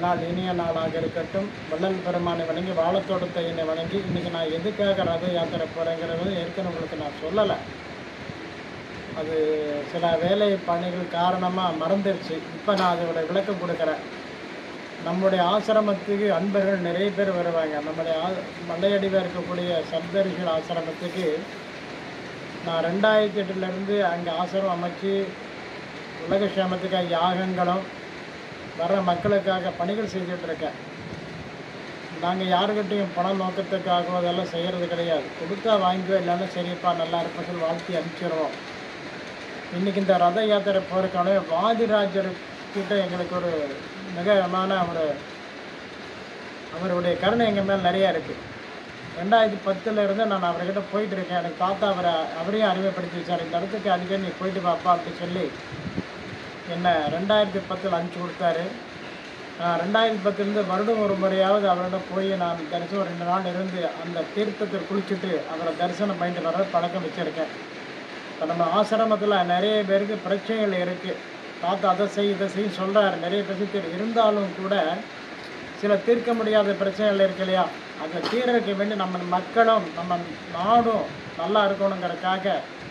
நாள் இனிய நாளாக இருக்கட்டும் வள்ளல் பெருமானை வணங்கி வாழத்தோட்டத்தை என்னை வணங்கி இன்றைக்கி நான் எதுக்காக ரத யாத்திரை போகிறேங்கிறது ஏற்கனவே உங்களுக்கு நான் சொல்லலை அது சில வேலை பணிகள் காரணமாக மறந்துருச்சு இப்போ நான் அதோட விளக்கம் கொடுக்குறேன் நம்முடைய ஆசிரமத்துக்கு அன்பர்கள் நிறைய பேர் வருவாங்க நம்முடைய ஆ மலையடிவில் இருக்கக்கூடிய சப்தரிஷிகள் ஆசிரமத்துக்கு நான் ரெண்டாயிரத்தி எட்டுலேருந்து அங்கே ஆசிரமம் அமைச்சு உலக சேமத்துக்காக யாகங்களும் வர்ற மக்களுக்காக பணிகள் செஞ்சுட்டு இருக்கேன் நாங்கள் யாருக்கிட்டையும் பணம் நோக்கத்துக்காகவோ அதெல்லாம் செய்கிறது கிடையாது கொடுத்தா வாங்கிக்கோ இல்லைன்னா சரிப்பா நல்லா இருப்ப சொல்லி வாழ்த்தி அனுப்பிச்சிடுவோம் இன்றைக்கி இந்த ரத யாத்திரை போகிறதுக்கான வாதிராஜர் கிட்ட எங்களுக்கு ஒரு மிகமான ஒரு அவருடைய கருணை எங்கள் மேல் நிறையா இருக்குது ரெண்டாயிரத்தி பத்தில் இருந்து நான் அவர்கிட்ட போயிட்டு இருக்கேன் எனக்கு தாத்தா அவரை அவரையும் அறிமுகப்படுத்தி வச்சார் இந்த இடத்துக்கு அடிக்கடி நீ போயிட்டு பாப்பா அப்படின்னு சொல்லி என்னை ரெண்டாயிரத்தி பத்தில் அனுப்பிச்சி கொடுத்தாரு நான் ரெண்டாயிரத்தி பத்துலேருந்து வருடம் ஒரு முறையாவது அவரிடம் போய் நான் தரிசனம் ஒரு ரெண்டு நாள் இருந்து அந்த தீர்த்தத்தில் குளிச்சுட்டு அவரை தரிசனம் பண்ணிட்டு வர பழக்கம் வச்சுருக்கேன் இப்போ நம்ம ஆசிரமத்தில் நிறைய பேருக்கு பிரச்சனைகள் இருக்குது தாத்தா அதை செய் இதை செய் சொல்கிறாரு நிறைய பிரச்சனை இருந்தாலும் கூட சில தீர்க்க முடியாத பிரச்சனைகள் இருக்கு இல்லையா அதை தீர்க்க வேண்டி நம்ம மக்களும் நம்ம நாடும் நல்லா இருக்கணுங்கிறதுக்காக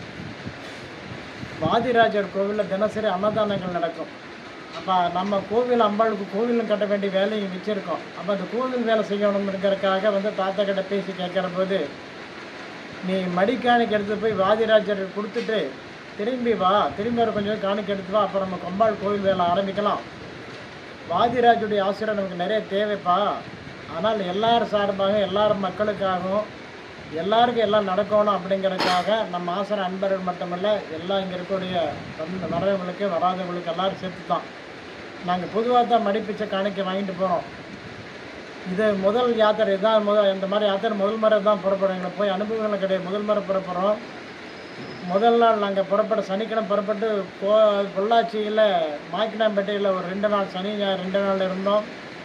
வாதிராஜர் கோவிலில் தினசரி அன்னதானங்கள் நடக்கும் அப்போ நம்ம கோவில் அம்பாளுக்கு கோவிலும் கட்ட வேண்டிய வேலையும் வச்சுருக்கோம் அப்போ அந்த கோவில் வேலை செய்யணுங்கிறதுக்காக வந்து தாத்தா கிட்ட பேசி கேட்குற போது நீ மடிக்காணிக்கு எடுத்து போய் வாதிராஜர் கொடுத்துட்டு திரும்பி வா திரும்பி ஒரு கொஞ்சம் காணிக்கை எடுத்து வா அப்புறம் நம்ம அம்பாள் கோவில் வேலை ஆரம்பிக்கலாம் வாதிராஜுடைய ஆசிரியர் நமக்கு நிறைய தேவைப்பா ஆனால் எல்லார் சார்பாக எல்லார் மக்களுக்காகவும் எல்லாருக்கும் எல்லாம் நடக்கணும் அப்படிங்கிறதுக்காக நம்ம ஆசிரியர் அன்பர்கள் மட்டுமல்ல எல்லாம் இங்கே இருக்கக்கூடிய வந்து வர்றவங்களுக்கு வராதவங்களுக்கு எல்லாரும் சேர்த்து தான் நாங்கள் பொதுவாக தான் மடிப்பிச்சை காணிக்கை வாங்கிட்டு போகிறோம் இது முதல் யாத்திரை தான் முதல் இந்த மாதிரி யாத்திரை முதல் முறை தான் புறப்படுறோம் எங்களுக்கு போய் அனுபவங்கள் கிடையாது முதல் முறை புறப்படுறோம் முதல் நாள் நாங்கள் புறப்பட சனிக்கிழமை புறப்பட்டு கோ பொள்ளாச்சியில் மாக்கினாம்பேட்டையில் ஒரு ரெண்டு நாள் சனி ஞாயிறு ரெண்டு நாள் இருந்தோம்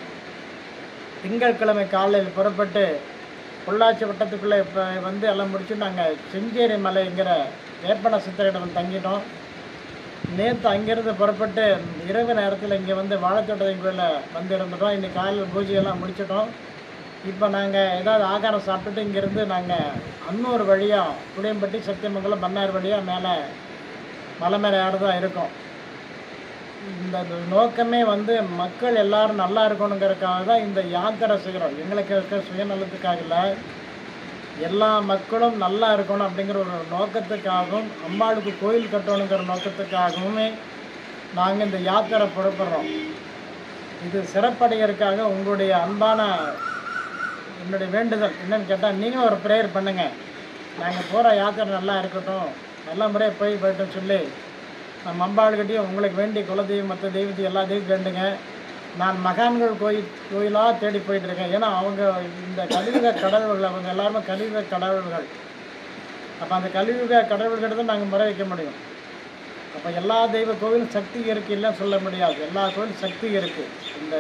திங்கட்கிழமை காலையில் புறப்பட்டு பொள்ளாச்சி வட்டத்துக்குள்ளே இப்போ வந்து எல்லாம் முடிச்சு நாங்கள் செஞ்சேரி மலைங்கிற வேப்பன சித்தரிடம் தங்கிட்டோம் நேற்று அங்கேருந்து புறப்பட்டு இரவு நேரத்தில் இங்கே வந்து வாழைத்தோட்டத்தை கோயிலில் வந்து இருந்துட்டோம் இன்னைக்கு காலையில் பூஜையெல்லாம் முடிச்சிட்டோம் இப்போ நாங்கள் ஏதாவது ஆகாரம் சாப்பிட்டுட்டு இங்கேருந்து நாங்கள் அன்னூர் வழியாக புளியம்பட்டி சத்தியமங்கலம் பன்னார் வழியாக மேலே மலை மேலே ஏற தான் இருக்கோம் இந்த நோக்கமே வந்து மக்கள் எல்லாரும் நல்லா இருக்கணுங்கிறதுக்காக தான் இந்த யாத்திரை செய்கிறோம் எங்களுக்கு இருக்க சுயநலத்துக்காக இல்லை எல்லா மக்களும் நல்லா இருக்கணும் அப்படிங்கிற ஒரு நோக்கத்துக்காகவும் அம்பாளுக்கு கோயில் கட்டணுங்கிற நோக்கத்துக்காகவுமே நாங்கள் இந்த யாத்திரை புறப்படுறோம் இது சிறப்படைகிறதுக்காக உங்களுடைய அன்பான என்னுடைய வேண்டுதல் என்னன்னு கேட்டால் நீங்களும் ஒரு ப்ரேயர் பண்ணுங்கள் நாங்கள் போகிற யாத்திரை நல்லா இருக்கட்டும் நல்ல முறையாக போய் போயிட்டோம் சொல்லி நம்ம அம்பாளுக்கிட்டையும் உங்களுக்கு வேண்டிய குலதெய்வம் மற்ற தெய்வத்தையும் எல்லா தெய்வம் வேண்டுங்க நான் மகான்கள் கோயில் கோயிலாக தேடி போயிட்டு இருக்கேன் ஏன்னா அவங்க இந்த கலியுக கடவுள்கள் அவங்க எல்லாருமே கலியுக கடவுள்கள் அப்போ அந்த கலியுக கடவுள்கிட்ட தான் நாங்கள் முறை வைக்க முடியும் அப்போ எல்லா தெய்வ கோவிலும் சக்தி இருக்கு இல்லைன்னு சொல்ல முடியாது எல்லா கோவிலும் சக்தி இருக்குது இந்த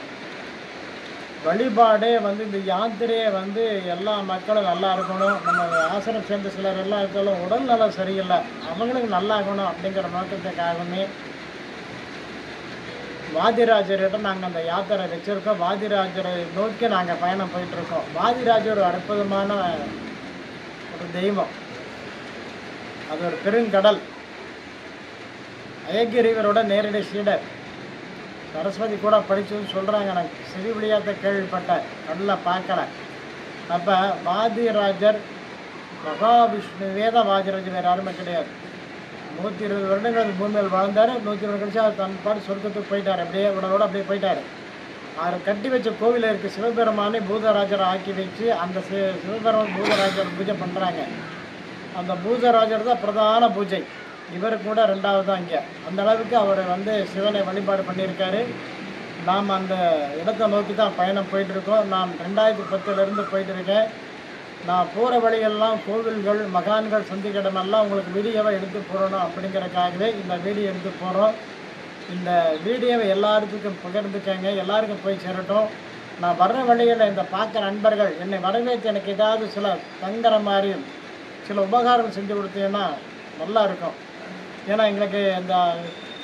வழிபாடே வந்து இந்த யாத்திரையை வந்து எல்லா மக்களும் நல்லா இருக்கணும் நம்ம ஆசிரம் சேர்ந்த சிலர் எல்லாம் இருந்தாலும் உடல் நலம் சரியில்லை அவங்களுக்கு நல்லா இருக்கணும் அப்படிங்கிற நோக்கத்துக்காகவுமே வாதிராஜரிடம் நாங்கள் அந்த யாத்திரை வச்சுருக்கோம் வாதிராஜரை நோக்கி நாங்கள் பயணம் போயிட்டுருக்கோம் வாதிராஜர் ஒரு அற்புதமான ஒரு தெய்வம் அது ஒரு பெருங்கடல் அயக்கிரிவரோட நேரடி சீடர் சரஸ்வதி கூட படிச்சதுன்னு சொல்கிறாங்க நான் செவி வழியாத்த கேள்விப்பட்டேன் கண்ணில் பார்க்கல அப்போ வாதிராஜர் மகாவிஷ்ணுவே தான் வாதிராஜர் வேறு யாருமே கிடையாது நூற்றி இருபது வருடங்கள் அந்த பூமியில் வாழ்ந்தார் நூற்றி இருபது கழிச்சு அவர் தன் பாடு சொர்க்கத்துக்கு போயிட்டார் அப்படியே உடனோட அப்படியே போயிட்டார் அவர் கட்டி வச்ச கோவில் இருக்குது சிவபெருமானை பூதராஜரை ஆக்கி வச்சு அந்த சி சிவபெருமான் பூதராஜர் பூஜை பண்ணுறாங்க அந்த பூதராஜர் தான் பிரதான பூஜை இவர் கூட ரெண்டாவது தான் இங்கே அந்த அளவுக்கு அவர் வந்து சிவனை வழிபாடு பண்ணியிருக்காரு நாம் அந்த இடத்தை நோக்கி தான் பயணம் போயிட்டுருக்கோம் நான் ரெண்டாயிரத்தி பத்துலேருந்து போயிட்டு இருக்கேன் நான் போகிற வழியெல்லாம் கோவில்கள் மகான்கள் சந்திக்க இடமெல்லாம் உங்களுக்கு வீடியோவை எடுத்து போடணும் அப்படிங்கிறக்காகவே இந்த வீடியோ எடுத்து போகிறோம் இந்த வீடியோவை எல்லாத்துக்கும் பகிர்ந்துக்கங்க எல்லாருக்கும் போய் சேரட்டும் நான் வர்ற வழியில் இந்த பார்க்குற நண்பர்கள் என்னை வரவேற்று எனக்கு ஏதாவது சில தங்குற மாதிரி சில உபகாரம் செஞ்சு கொடுத்தீங்கன்னா நல்லா இருக்கும் ஏன்னா எங்களுக்கு இந்த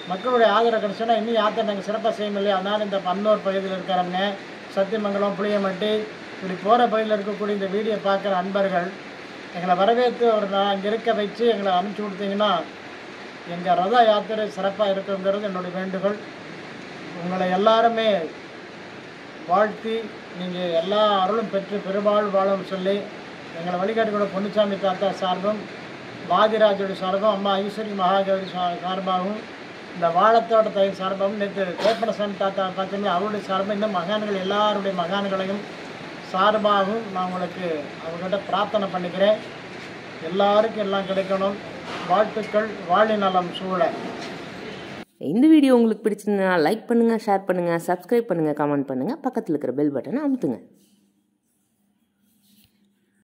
மக்களுடைய ஆதரவு கிடைச்சுன்னா இன்னும் யாத்திரை நாங்கள் சிறப்பாக செய்ய முடியல அதனால் இந்த பன்னூர் பகுதியில் இருக்கிறவங்க சத்தியமங்கலம் புளியமட்டி இப்படி போகிற பகுதியில் இருக்கக்கூடிய இந்த வீடியோ பார்க்குற அன்பர்கள் எங்களை வரவேற்று ஒரு நான் அங்கே இருக்க வச்சு எங்களை அனுப்பிச்சி கொடுத்தீங்கன்னா எங்கள் ரத யாத்திரை சிறப்பாக இருக்குங்கிறது என்னுடைய வேண்டுகோள் உங்களை எல்லாருமே வாழ்த்தி நீங்கள் எல்லா அருளும் பெற்று பெருவாழ் வாழும் சொல்லி எங்களை வழிகாட்டுக்கூட பொன்னுசாமி தாத்தா சார்பும் வாதிராஜோட சார்பும் அம்மா ஐஸ்வரி மகாகௌரி சா- சார்பாகவும் இந்த வாழத்தோட்டத்தை சார்பாகவும் நேற்று கோப்பனசாமி தாத்தா பார்த்தீங்கன்னா அவருடைய சார்பும் இந்த மகான்கள் எல்லாருடைய மகான்களையும் சார்பாகவும் நான் உங்களுக்கு அவங்ககிட்ட பிரார்த்தனை பண்ணிக்கிறேன் எல்லாருக்கும் எல்லாம் கிடைக்கணும் வாழ்த்துக்கள் வாழி நலம் சூழ இந்த வீடியோ உங்களுக்கு பிடிச்சிருந்தா லைக் பண்ணுங்கள் ஷேர் பண்ணுங்கள் சப்ஸ்கிரைப் பண்ணுங்கள் கமெண்ட் பண்ணுங்கள் பக்கத்தில் இருக்கிற பெல் பட்டனை அமுத்துங்க